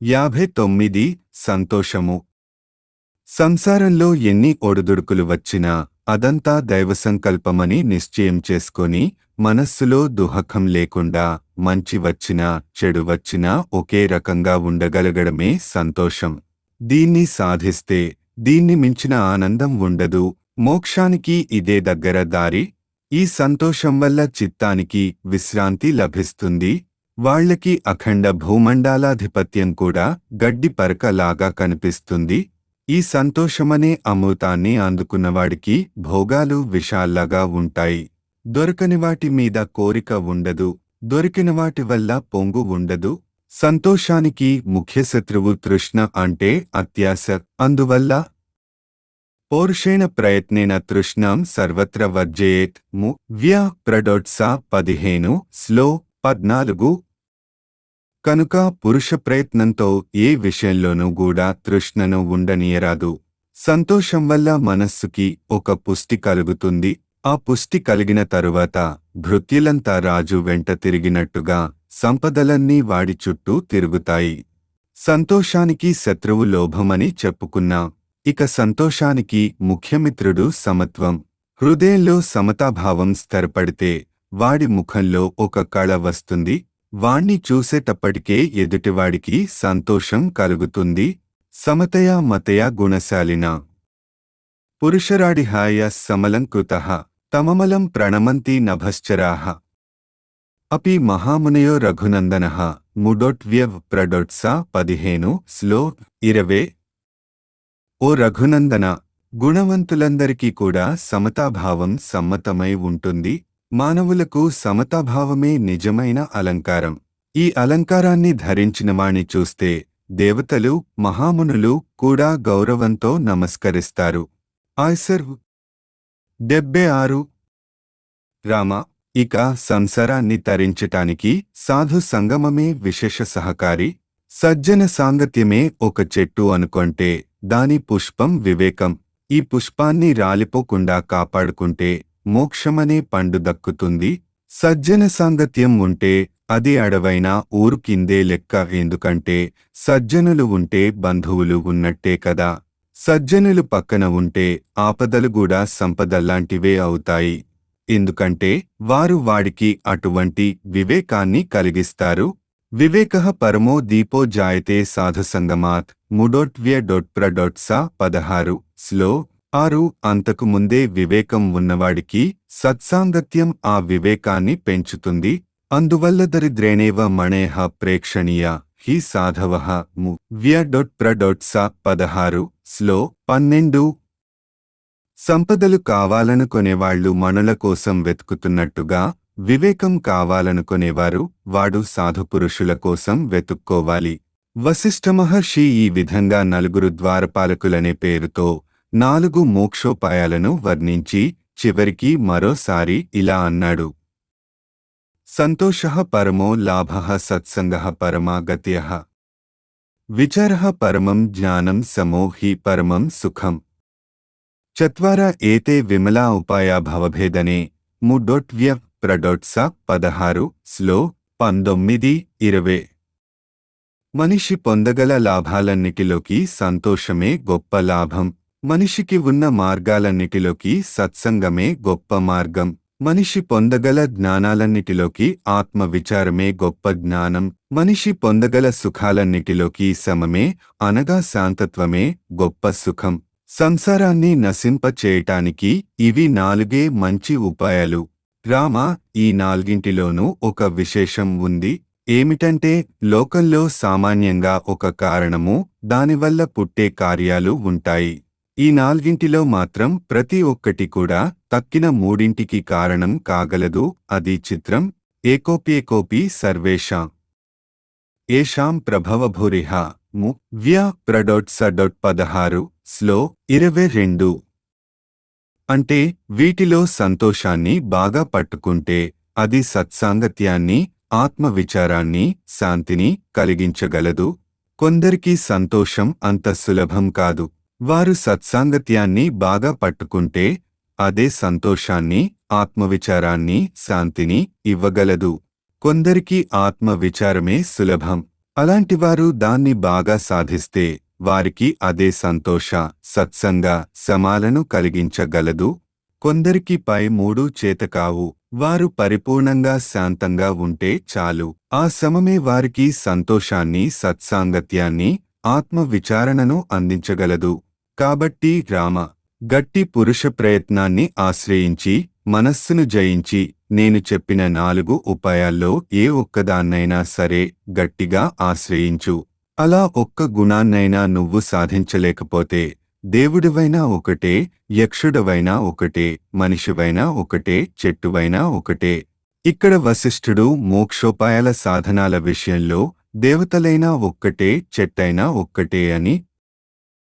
యాభై తొమ్మిది సంతోషము సంసారంలో ఎన్ని ఒడుదుడుకులు వచ్చినా అదంతా దైవ సంకల్పమని నిశ్చయం చేసుకొని మనస్సులో దుహకం లేకుండా మంచి వచ్చినా చెడు వచ్చినా ఒకే రకంగా ఉండగలగడమే సంతోషం దీన్ని సాధిస్తే దీన్ని మించిన ఆనందం ఉండదు మోక్షానికి ఇదే దగ్గర దారి ఈ సంతోషం వల్ల చిత్తానికి విశ్రాంతి లభిస్తుంది వాళ్ళకి అఖండ భూమండలాధిపత్యం కూడా గడ్డి పరకలాగా కనిపిస్తుంది ఈ సంతోషమనే అమృతాన్ని అందుకున్నవాడికి భోగాలు విషాల్లాగా ఉంటాయి దొరకని వాటి మీద కోరిక ఉండదు దొరికిన వాటి వల్ల పొంగు ఉండదు సంతోషానికి ముఖ్య శత్రువు తృష్ణ అంటే అత్యాశ అందువల్ల పౌరుషేణ ప్రయత్నేన తృష్ణాం సర్వత్ర వర్జయేత్ ము వ్య ప్రడోట్సా పదిహేను స్లో పద్నాలుగు కనుక పురుష ప్రయత్నంతో ఏ విషయంలోనూ కూడా తృష్ణను ఉండనీయరాదు సంతోషం వల్ల మనస్సుకి ఒక పుష్టి కలుగుతుంది ఆ పుష్టి కలిగిన తరువాత భృత్యులంతా రాజు వెంట తిరిగినట్టుగా సంపదలన్నీ వాడి చుట్టూ తిరుగుతాయి సంతోషానికి శత్రువు లోభమని చెప్పుకున్నాం ఇక సంతోషానికి ముఖ్యమిత్రుడు సమత్వం హృదయంలో సమతాభావం స్థిరపడితే వాడి ముఖంలో ఒక కళ వస్తుంది వాణ్ణి చూసేటప్పటికే ఎదుటివాడికి సంతోషం కలుగుతుంది సమతయ మతయ గుణశాలిన పురుషరాడిహాయ సమలంకృత తమమలం ప్రణమంతి నభశ్చరాః అపి మహామునయో రఘునందన ముడొట్వ్యవ్ ప్రడొట్సా పదిహేను స్లో ఇరవే ఓ రఘునందన గుణవంతులందరికీ కూడా సమతాభావం సమ్మతమై ఉంటుంది మానవులకు సమతాభావమే నిజమైన అలంకారం ఈ అలంకారాన్ని ధరించిన వాణ్ణి చూస్తే దేవతలు మహామునులు కూడా గౌరవంతో నమస్కరిస్తారు ఆయ్సర్ డెబ్బై ఆరు రామ ఇక సంసారాన్ని తరించటానికి సాధు సంగమమే విశేష సహకారి సజ్జన సాంగత్యమే ఒక చెట్టు అనుకొంటే దాని పుష్పం వివేకం ఈ పుష్పాన్ని రాలిపోకుండా కాపాడుకుంటే మోక్షమనే పండు దక్కుతుంది సజ్జన సాంగత్యం ఉంటే అది అడవైనా ఊరు కిందే లెక్క ఎందుకంటే సజ్జనులు ఉంటే బంధువులు ఉన్నట్టే కదా సజ్జనులు పక్కన ఉంటే ఆపదలు కూడా సంపదల్లాంటివే అవుతాయి ఎందుకంటే వారు వాడికి అటువంటి వివేకాన్ని కలిగిస్తారు వివేక పరమో దీపో జాయతే సాధుసంగమాత్ ముడోట్వ్య డొట్ప్ర డొట్సా పదహారు స్లో ఆరు అంతకు ముందే వివేకం ఉన్నవాడికి సత్సాంగత్యం ఆ వివేకాన్ని పెంచుతుంది అందువల్ల దరిద్రేణేవ మణేహ ప్రేక్షణీయ హి సాధవ ము వ్య డొట్ప్ర డొట్సా పదహారు స్లో పన్నెండు సంపదలు కావాలనుకొనేవాళ్లు మణుల కోసం వెతుకుతున్నట్టుగా వివేకం కావాలనుకొనేవారు వాడు సాధుపురుషుల కోసం వెతుక్కోవాలి వశిష్ఠ మహర్షి ఈ విధంగా నలుగురు ద్వారపాలకులనే పేరుతో నాలుగు మోక్షోపాయాలను వర్ణించి చివరికి మరోసారి ఇలా అన్నాడు సంతోష పరమో లాభ సత్సంగ పరమా గత్య విచార పరమం జ్ఞానం సమో హి పరమం సుఖం చత్వార ఏతే విమలా ఉపాయా భవభేదనే ముడొట్వ్య ప్రడొట్స పదహారు స్లో పంతొమ్మిది ఇరవై మనిషి పొందగల లాభాలన్నిటిలోకి సంతోషమే గొప్ప లాభం మనిషికి ఉన్న మార్గాలన్నిటిలోకి సత్సంగమే గొప్ప మార్గం మనిషి పొందగల జ్ఞానాలన్నిటిలోకి ఆత్మ విచారమే గొప్ప జ్ఞానం మనిషి పొందగల సుఖాలన్నిటిలోకి సమమే అనగా శాంతత్వమే గొప్ప సుఖం సంసారాన్ని నశింపచేయటానికి ఇవి నాలుగే మంచి ఉపాయాలు రామ ఈ నాలుగింటిలోనూ ఒక విశేషం ఉంది ఏమిటంటే లోకంలో సామాన్యంగా ఒక కారణము దానివల్ల పుట్టే కార్యాలు ఉంటాయి ఈ నాలుగింటిలో మాత్రం ప్రతి ఒక్కటి కూడా తక్కిన మూడింటికి కారణం కాగలదు అది చిత్రం ఏకోప్యేకోపి సర్వేషాం ఏషాం ప్రభవభూరిహ ము వ్య ప్రడొట్ సడొట్ పదహారు స్లో ఇరవై రెండు అంటే వీటిలో సంతోషాన్ని బాగా పట్టుకుంటే అది సత్సాంగత్యాన్ని ఆత్మవిచారాన్ని శాంతిని కలిగించగలదు కొందరికి సంతోషం అంత సులభం కాదు వారు సత్సాంగత్యాన్ని బాగా పట్టుకుంటే అదే సంతోషాన్ని ఆత్మవిచారాన్ని శాంతిని ఇవ్వగలదు కొందరికి ఆత్మవిచారమే సులభం అలాంటివారు దాన్ని బాగా సాధిస్తే వారికి అదే సంతోష సత్సంగ సమాలను కలిగించగలదు కొందరికి పై మూడు చేతకావు వారు పరిపూర్ణంగా శాంతంగా ఉంటే చాలు ఆ సమమే వారికి సంతోషాన్ని సత్సాంగత్యాన్ని ఆత్మ విచారణను అందించగలదు కాబట్టి రామ గట్టి పురుష ప్రయత్నాన్ని ఆశ్రయించి మనస్సును జయించి నేను చెప్పిన నాలుగు ఉపాయాల్లో ఏ ఒక్కదాన్నైనా సరే గట్టిగా ఆశ్రయించు అలా ఒక్క గుణాన్నైనా నువ్వు సాధించలేకపోతే దేవుడివైనా ఒకటే యక్షుడవైనా ఒకటే మనిషివైనా ఒకటే చెట్టువైనా ఒకటే ఇక్కడ వశిష్ఠుడు మోక్షోపాయాల సాధనాల విషయంలో దేవతలైనా ఒక్కటే చెట్టైనా ఒక్కటే అని